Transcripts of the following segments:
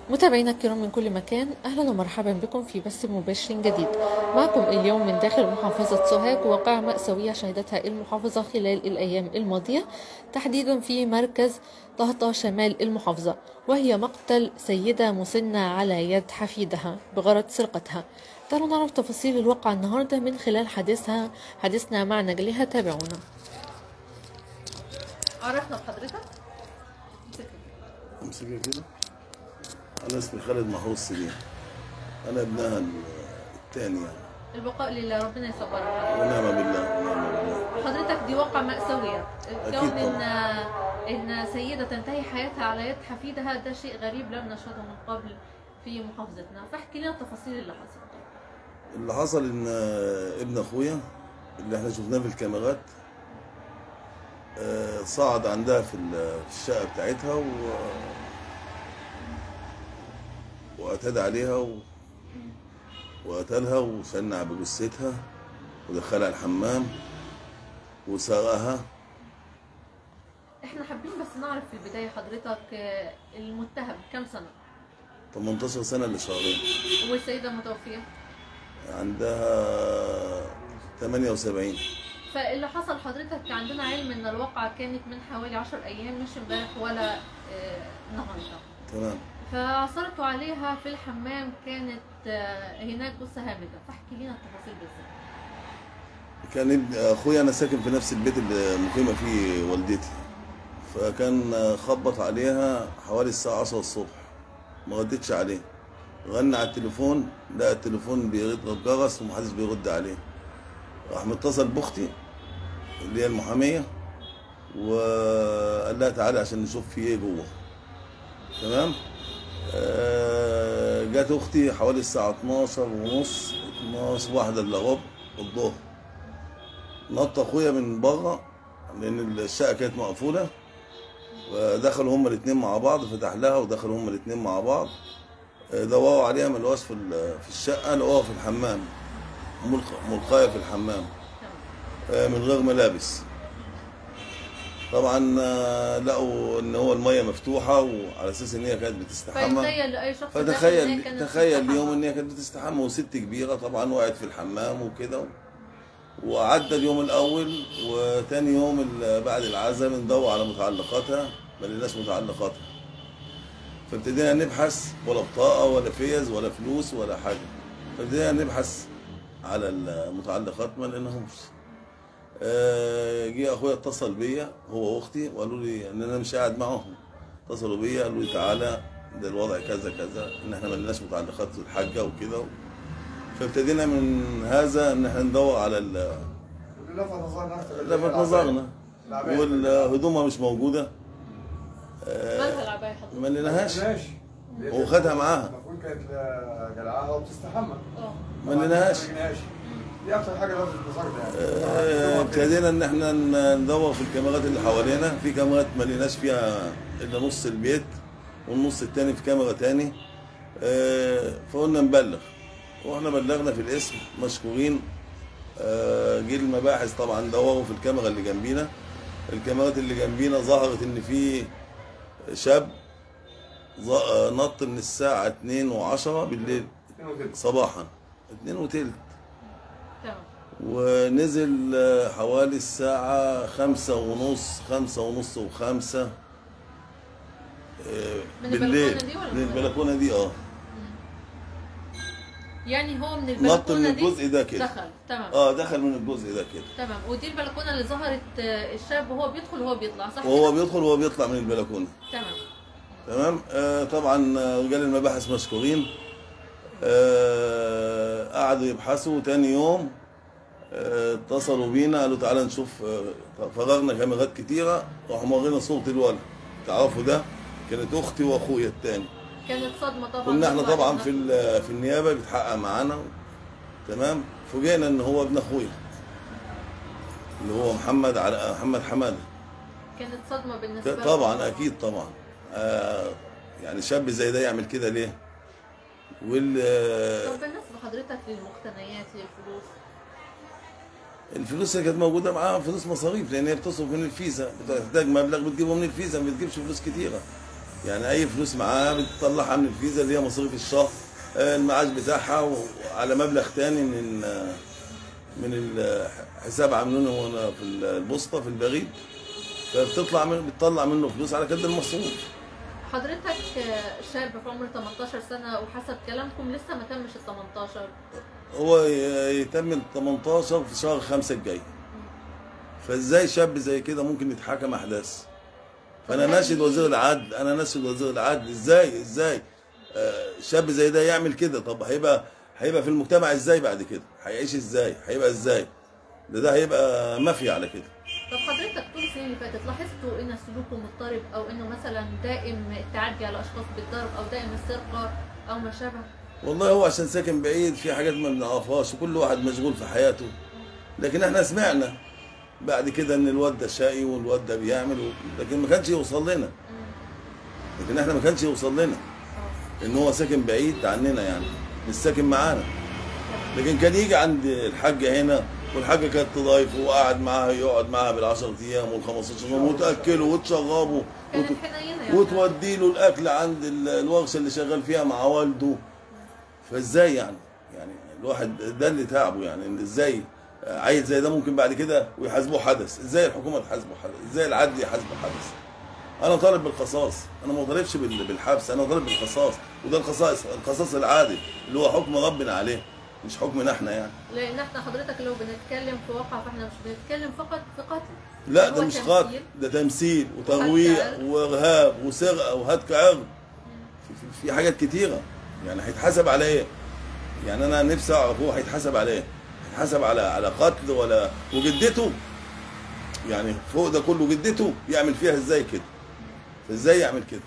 متابعينا الكرام من كل مكان اهلا ومرحبا بكم في بث مباشر جديد معكم اليوم من داخل محافظة سوهاج واقعة مأساوية شهدتها المحافظة خلال الأيام الماضية تحديدا في مركز طهطا شمال المحافظة وهي مقتل سيدة مسنة على يد حفيدها بغرض سرقتها تعالوا نعرف تفاصيل الواقعة النهاردة من خلال حديثها حديثنا مع نجلها تابعونا عرفنا بحضرتك امسكها كده انا اسمي خالد محروس سليم انا ابنها الثاني يعني البقاء لله ربنا يصبرك ونعم بالله ونعم بالله حضرتك دي واقعة مأساوية أكيد كون ان طبعاً. ان سيدة تنتهي حياتها على يد حفيدها ده شيء غريب لم نشهده من قبل في محافظتنا فاحكي لنا التفاصيل اللي حصلت اللي حصل ان ابن اخويا اللي احنا شفناه في الكاميرات آه، صعد عندها في ال- في الشقه بتاعتها و واعتدى عليها و... وقتلها وشنع بجثتها ودخلها الحمام وسرقها احنا حابين بس نعرف في البداية حضرتك آه، المتهم كم سنة 18 سنه لشهرين والسيدة المتوفية عندها 78 فاللي حصل حضرتك عندنا علم ان الواقعة كانت من حوالي 10 ايام مش امبارح ولا آه، النهارده تمام فعثرتوا عليها في الحمام كانت آه، هناك جثة هامدة فاحكي لنا التفاصيل بالظبط كان ابن اخويا انا ساكن في نفس البيت اللي مقيمه فيه والدتي فكان خبط عليها حوالي الساعه 10 الصبح ما ردتش عليه غنى على التليفون لقى التليفون بيرد الجرس ومحدش بيرد عليه راح متصل باختي اللي هي المحاميه وقال لها تعالي عشان نشوف في ايه جوه تمام آه، جت اختي حوالي الساعه 12 ونص 12 واحده الا ربع الظهر نط اخويا من بره لان الشقه كانت مقفوله ودخلوا هما الاثنين مع بعض فتح لها ودخلوا هما الاثنين مع بعض آه، دوروا عليها ما لقوهاش في ال- في الشقه لقوها في الحمام ملق- ملقايه في الحمام آه، من غير ملابس طبعا آه، لقوا ان هو الميه مفتوحه وعلى اساس ان هي كانت بتستحمى فتخيل لاي شخص داخل إن هي فتخيل كانت تخيل تستحمى. اليوم ان هي كانت بتستحمى وست كبيره طبعا وقعت في الحمام وكده وعدى اليوم الاول وتاني يوم ال- بعد العزاء بندور على متعلقاتها ما لقيناش متعلقاتها فابتدينا نبحث ولا بطاقه ولا فيز ولا فلوس ولا حاجه فابتدينا نبحث على المتعلقات ما لقيناهمش آه، جه اخويا اتصل بيا هو واختي وقالوا لي ان انا مش قاعد معاهم اتصلوا بيا قالوا لي تعالى ده الوضع كذا كذا ان احنا ما لناش متعلقات الحاجه وكده فابتدينا من هذا ان احنا ندور على ال- لفت نظرنا اكتر لفت نظرنا والهدومها مش موجوده مالها العباية حضرتك؟ ما لقيناهاش ماشي وخدها معاها المفروض كانت جلعاها وبتستحمى اه ما لقيناهاش ما لقيناهاش. دي اكتر حاجه لفتت نظرنا آه، يعني ابتدينا ان احنا ن- ندور في الكاميرات اللي حوالينا في كاميرات ما لقيناش فيها الا نص البيت والنص التاني في كاميرا تاني آه، فقلنا نبلغ واحنا بلغنا في الاسم مشكورين آه، جه المباحث طبعا دوروا في الكاميرا اللي جنبينا الكاميرات اللي جنبينا ظهرت ان في شاب ظ- آه، نط من الساعة 2 و10 بالليل صباحا 2 وتلت تمام ونزل آه، حوالي الساعة خمسة ونص خمسة ونص وخمسة آه، من بالليل البلكونة دي ولا من من البلكونة دي اه يعني هو من نط البلكونة من دي الجزء ده كده دخل تمام اه دخل من الجزء ده كده تمام ودي البلكونة اللي ظهرت آه، الشاب وهو بيدخل وهو بيطلع صح وهو كده؟ بيدخل وهو بيطلع من البلكونة تمام تمام آه طبعا آه، رجال المباحث مشكورين آه قعدوا يبحثوا تاني يوم آه، اتصلوا بينا قالوا تعالى نشوف آه، فرغنا كاميرات كتيرة راحوا مورينا صورة الولد تعرفوا ده كانت اختي واخويا التاني كانت صدمة طبعا كنا احنا بالنسبة طبعا لنا. في ال- في النيابه بيتحقق معانا تمام فوجئنا ان هو ابن اخويا اللي هو محمد على محمد حماده كانت صدمة بالنسبة لنا. طبعا اكيد طبعا آه يعني شاب زي ده يعمل كده ليه؟ وال طب بالنسبة حضرتك للمقتنيات للفلوس الفلوس اللي كانت موجوده معاها فلوس مصاريف لان هي بتصرف من الفيزا بتحتاج مبلغ بتجيبه من الفيزا ما بتجيبش فلوس كتيره يعني اي فلوس معاه بتطلعها من الفيزا اللي هي مصاريف الشهر آه، المعاش بتاعها وعلى مبلغ تاني من ال- من الحساب عاملينه هنا في البوسطه في البريد فبتطلع من بتطلع منه فلوس على قد المصروف حضرتك شاب في عمر 18 سنة وحسب كلامكم لسه ما تمش ال 18 هو ي- يتم ال 18 في شهر خمسة الجاي فازاي شاب زي كده ممكن يتحكم احداث فانا ناشد وزير العدل انا ناشد وزير العدل ازاي ازاي آه، شاب زي ده يعمل كده طب هيبقى هيبقى في المجتمع ازاي بعد كده هيعيش ازاي هيبقى ازاي ده ده هيبقى مافيا على كده طب حضرتك طول السنين اللي فاتت لاحظتوا ان سلوكه مضطرب او انه مثلا دائم التعدي على اشخاص بالضرب او دائم السرقة او ما شابه والله هو عشان ساكن بعيد في حاجات ما بنعرفهاش وكل واحد مشغول في حياته لكن احنا سمعنا بعد كده ان الواد ده شقي والواد ده بيعمل و- لكن ما كانش يوصل لنا لكن احنا ما كانش يوصل لنا ان هو ساكن بعيد عننا يعني مش ساكن معانا لكن كان يجي عند الحاجه هنا والحاجه كانت تضايفه وقعد معاها يقعد معاها بال10 ايام وال15 يوم وتاكله وتشربه كانت وت... حنينة يعني وتودي له الاكل عند ال- الورشه اللي شغال فيها مع والده فازاي يعني يعني الواحد ده اللي تعبه يعني إن ازاي عيل زي ده ممكن بعد كده ويحاسبوه حدث ازاي الحكومه تحاسبه حدث ازاي العدل يحاسبه حدث انا طالب بالقصاص انا ما طالبش بال- بالحبس انا طالب بالقصاص وده القصاص القصاص العادل اللي هو حكم ربنا عليه مش حكمنا احنا يعني لان احنا حضرتك لو بنتكلم في واقع فاحنا مش بنتكلم فقط في قتل لا هو ده مش تمثيل. قتل ده تمثيل وترويع عرض. وارهاب وسرقه وهتك عرض في, في, في حاجات كتيره يعني هيتحاسب على ايه؟ يعني انا نفسي اعرف هو هيتحاسب على ايه؟ هيتحاسب على على قتل ولا وجدته يعني فوق ده كله جدته يعمل فيها ازاي كده؟ فازاي يعمل كده؟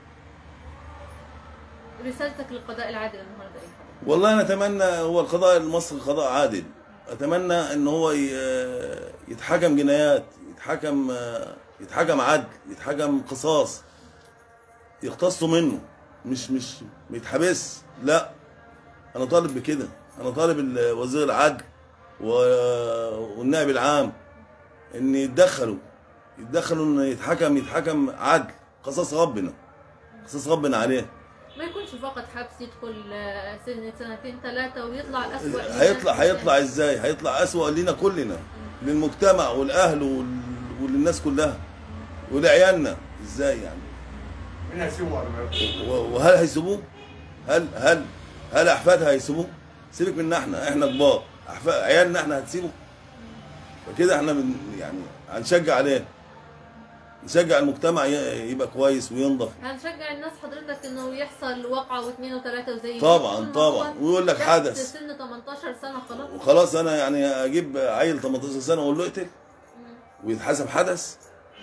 رسالتك للقضاء العادل النهارده ايه حضرتك؟ والله انا اتمنى هو القضاء المصري قضاء عادل اتمنى ان هو ي- يتحكم جنايات يتحكم يتحكم عدل يتحكم قصاص يقتصوا منه مش مش ما يتحبس لا انا طالب بكده انا طالب ال- وزير العدل و- والنائب العام ان يتدخلوا يتدخلوا ان يتحكم يتحكم عدل قصاص ربنا قصاص ربنا عليه ما يكونش فقط حبس يدخل آه، سنة سنتين ثلاثة ويطلع أسوأ للناس. هيطلع هيطلع ازاي هيطلع اسوأ لينا كلنا للمجتمع والاهل وال- وللناس كلها ولعيالنا ازاي يعني مين هيسيبه بعد ما يطلع؟ و- وهل هيسيبوه هل هل هل احفادها هيسيبوه سيبك منا احنا احنا كبار احفاد عيالنا احنا هتسيبه فكده احنا من يعني هنشجع عليه نشجع المجتمع ي- يبقى كويس وينضف هنشجع الناس حضرتك انه يحصل واقعة واثنين وثلاثة وزي طبعاً، طول ما طبعاً. هو ويقول لك تحت حدث. سن 18 سنة خلاص وخلاص انا يعني اجيب عيل 18 سنه واقول له اقتل ويتحاسب حدث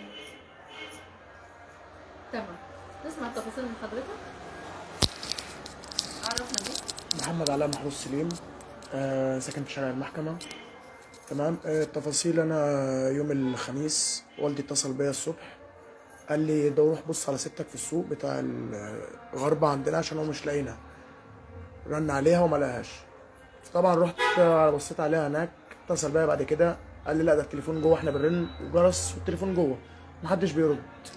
تمام نسمع التفاصيل من حضرتك عرفنا بيه محمد علاء محروس سليم آه ساكن في شارع المحكمة تمام آه التفاصيل أنا يوم الخميس والدي اتصل بيا الصبح قال لي ده روح بص على ستك في السوق بتاع الغربة عندنا عشان هو مش لاقينا رن عليها وما لقاهاش طبعا رحت آه، بصيت عليها هناك اتصل بيا بعد كده قال لي لا ده التليفون جوه احنا بنرن وجرس والتليفون جوه محدش بيرد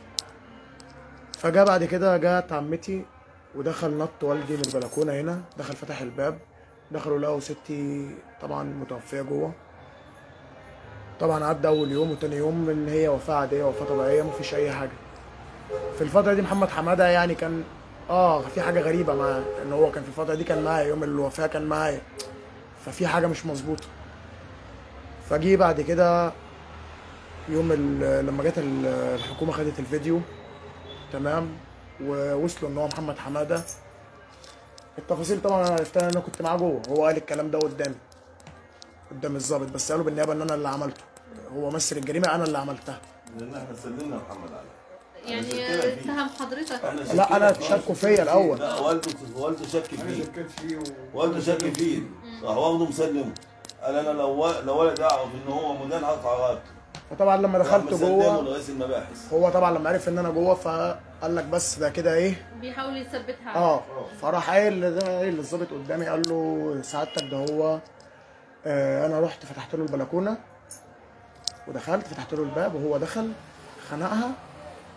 فجاء بعد كده جات عمتي ودخل نط والدي من البلكونه هنا دخل فتح الباب دخلوا لقوا ستي طبعا متوفيه جوه طبعا عدى اول يوم وتاني يوم ان هي وفاه عاديه وفاه طبيعيه مفيش اي حاجه في الفتره دي محمد حماده يعني كان اه في حاجه غريبه معاه ان هو كان في الفتره دي كان معايا يوم الوفاه كان معايا ففي حاجه مش مظبوطه فجي بعد كده يوم ال- لما جت ال- الحكومه خدت الفيديو تمام ووصلوا ان هو محمد حماده التفاصيل طبعا انا عرفتها ان انا كنت معاه جوه هو قال الكلام ده قدامي قدام الضابط بس قالوا بالنيابه ان انا اللي عملته هو مثل الجريمه انا اللي عملتها لان احنا سلمنا محمد علي يعني شكلها فيه. اتهم حضرتك احنا لا انا شكينا شكوا فيا الاول لا والده والده شك انا فيه شكيت فيه و... والده شك فيه راح واخده مسلمه قال انا لو لو ولد اعرف ان هو مدان هقطع رقبته فطبعا لما راح دخلت مسلمه جوه لرئيس المباحث هو طبعا لما عرف ان انا جوه فقال لك بس ده كده ايه بيحاول يثبتها اه فراح قايل ده ايه للظابط قدامي قال له سعادتك ده هو آه انا رحت فتحت له البلكونه ودخلت فتحت له الباب وهو دخل خنقها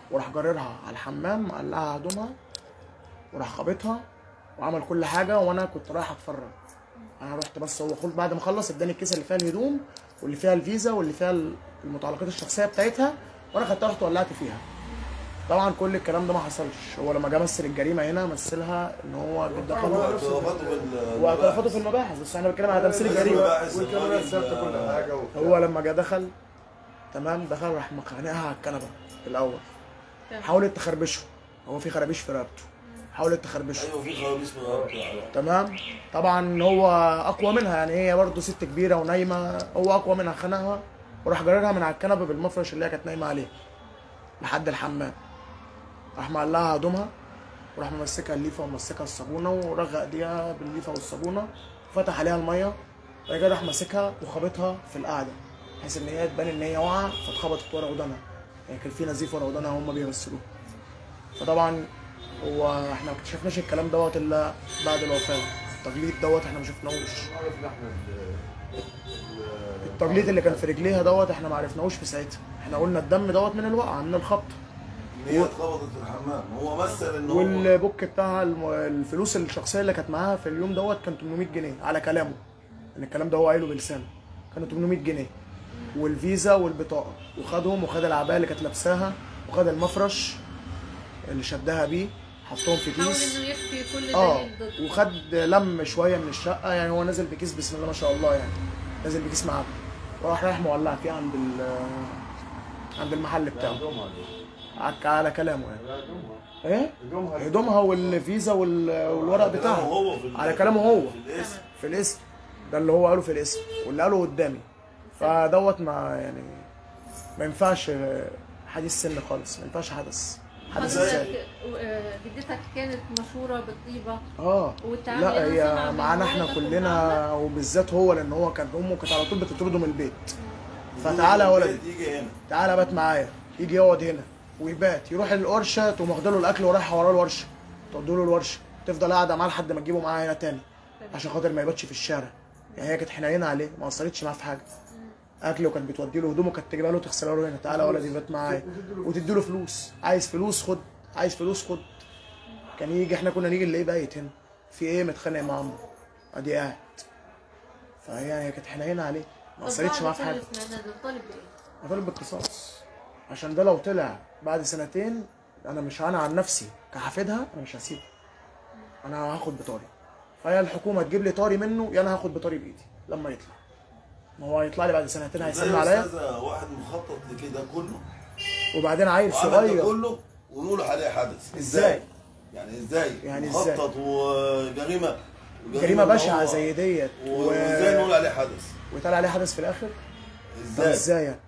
وراح جررها على الحمام قلعها هدومها وراح خابطها وعمل كل حاجه وانا كنت رايح اتفرج انا رحت بس هو خلص بعد ما خلص اداني الكيس اللي فيها الهدوم واللي فيها الفيزا واللي فيها المتعلقات الشخصيه بتاعتها وانا خدتها رحت ولعت فيها طبعا كل الكلام ده ما حصلش هو لما جه مثل الجريمه هنا مثلها ان هو بيدخل واعترافاته بال واعترافاته في المباحث بس انا بتكلم على تمثيل الجريمه والكاميرات ثابته كل حاجه هو لما جه دخل تمام دخل راح مخانقها على الكنبه الاول حاولت تخربشه هو في خرابيش في رقبته حاولت تخربشه ايوه في خوابيس من غير تمام طبعا هو اقوى منها يعني هي برضه ست كبيره ونايمه هو اقوى منها خنقها وراح جررها من على الكنبه بالمفرش اللي هي كانت نايمه عليه لحد الحمام راح مقلعها هدومها وراح ممسكها الليفه ومسكها الصابونه ورغى ايديها بالليفه والصابونه وفتح عليها الميه بعد كده راح ماسكها وخابطها في القعده بحيث ان هي تبان ان هي واقعه فاتخبطت ورا ودانها يعني كان في نزيف ورا ودانها هم بيغسلوها فطبعا هو احنا ما اكتشفناش الكلام دوت الا بعد الوفاه التجليد دوت احنا ما شفناهوش عرفنا احنا ال- التجليد اللي كان في رجليها دوت احنا ما عرفناهوش في ساعتها احنا قلنا الدم دوت من الوقعه من الخبط ان هي اتخبطت في الحمام هو مثل ان هو والبوك بتاعها الم- الفلوس الشخصيه اللي كانت معاها في اليوم دوت كان 800 جنيه على كلامه ان الكلام ده هو قايله بلسانه كانوا 800 جنيه والفيزا والبطاقه وخدهم وخد العبايه اللي كانت لابساها وخد المفرش اللي شدها بيه حطهم في حاول كيس انه يخفي كل اه دليل ضده وخد لم شويه من الشقه يعني هو نازل بكيس بسم الله ما شاء الله يعني نازل بكيس معاه وراح رايح مولع فيه عند ال عند المحل بتاعه هدومها دي. على- على كلامه يعني لا، هدومها ايه هدومها دي. هدومها والفيزا وال- والورق على كلامه بتاعها هو في ال- على كلامه هو في الاسم في الاسم ده اللي هو قاله في الاسم واللي قاله قدامي فدوت ما يعني ما ينفعش حديث سن خالص ما ينفعش حدث حدث ازاي حضرتك آه، جدتك كانت مشهوره بالطيبه اه والتعامل لا أنا هي سامعة من معانا احنا والدك كلنا وبالذات هو لان هو كان امه كانت على طول بتطرده من البيت فتعالى يا ولد يجي هنا تعالى بات معايا يجي يقعد هنا ويبات يروح الورشه تقوم واخده له الاكل ورايحه وراه الورشه تودوا له الورشه تفضل قاعده معاه لحد ما تجيبه معاها هنا تاني عشان خاطر ما يباتش في الشارع يعني هي كانت حنينه عليه ما قصرتش معاه في حاجه اكله كانت بتودي له هدومه كانت تجيبها له تغسلها له هنا تعالى يا ولد يبات معايا وتدي له فلوس عايز فلوس خد عايز فلوس خد كان يجي احنا كنا نيجي نلاقيه بايت هنا في ايه متخانق مع عمه ادي قاعد فهي هي كانت حنينه عليه ما طب قصرتش بعد معاه في كل حاجه سنة ده طالب ايه؟ هطالب بالقصاص عشان ده لو طلع بعد سنتين انا مش انا عن نفسي كحفيدها انا مش هسيبه انا هاخد بطاري فهي الحكومه تجيب لي طاري منه يا انا هاخد بطاري بايدي لما يطلع ما هو هيطلع لي بعد سنتين ازاي هيسلم يا عليا استاذ واحد مخطط لكده كله وبعدين عيل وعمل ده صغير كله ونقول عليه حدث ازاي؟ يعني ازاي يعني ازاي؟ مخطط وجريمه جريمه إن بشعه هو- زي ديت و... وازاي نقول عليه حدث ويطلع عليه حدث في الاخر طب ازاي ازاي يعني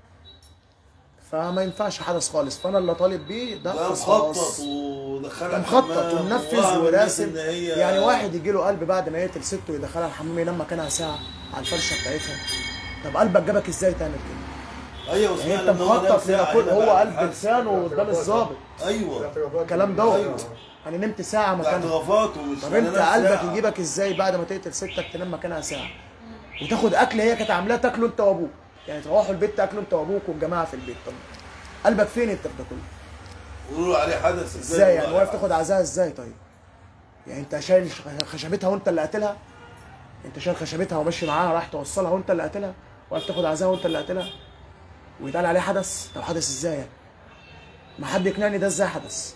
فما ينفعش حدث خالص فانا اللي طالب بيه ده ده قصاص مخطط ودخلها ده مخطط الحمام ومنفذ ووهم الناس وراسم إن هي يعني واحد يجي له قلب بعد ما يقتل سته ويدخلها الحمام ينام مكانها ساعه على الفرشه بتاعتها طب قلبك جابك ازاي تعمل كده؟ ايوه يعني وسمعنا انت إن هو نام مخطط ساعة لكل هنا هو بعد قلب الحادث. لسانه قدام الظابط ايوه الكلام دوت انا نمت ساعه تحت مكانها غفاط ومش طب أنا انت نام قلبك ساعة. يجيبك ازاي بعد ما تقتل ستك تنام مكانها ساعه وتاخد اكل هي كانت عاملاه تاكله انت وابوك يعني تروحوا البيت تاكلوا انت وابوك والجماعه في البيت طب قلبك فين انت في ده كله؟ ونقول عليه حدث ازاي يعني نقول واقف عليه تاخد عزاها ازاي طيب؟ يعني انت شايل خشبتها وانت اللي قاتلها؟ انت شايل خشبتها وماشي معاها رايح توصلها وانت اللي قاتلها؟ واقف تاخد عزاها وانت اللي قاتلها؟ ويتقال عليه حدث؟ طب حدث ازاي يعني؟ ما حد يقنعني ده ازاي حدث؟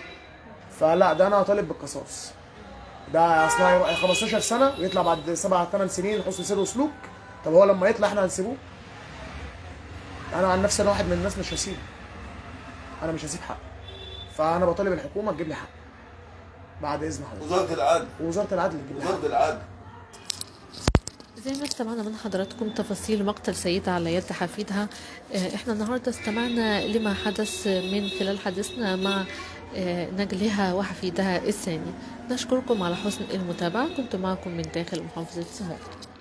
فلا ده انا طالب بالقصاص ده اصلا هيبقى 15 سنه ويطلع بعد سبع ثمان سنين حسن سير وسلوك طب هو لما يطلع احنا هنسيبوه؟ انا عن نفسي انا واحد من الناس مش هسيبه انا مش هسيب حقي فانا بطالب الحكومه تجيب لي حقي بعد اذن حضرتك وزاره العدل ووزاره العدل تجيب لي حقي وزاره العدل زي ما استمعنا من حضراتكم تفاصيل مقتل سيدة على يد حفيدها آه، احنا النهاردة استمعنا لما حدث من خلال حديثنا مع آه، نجلها وحفيدها الثاني نشكركم على حسن المتابعة كنت معكم من داخل محافظة سوهاج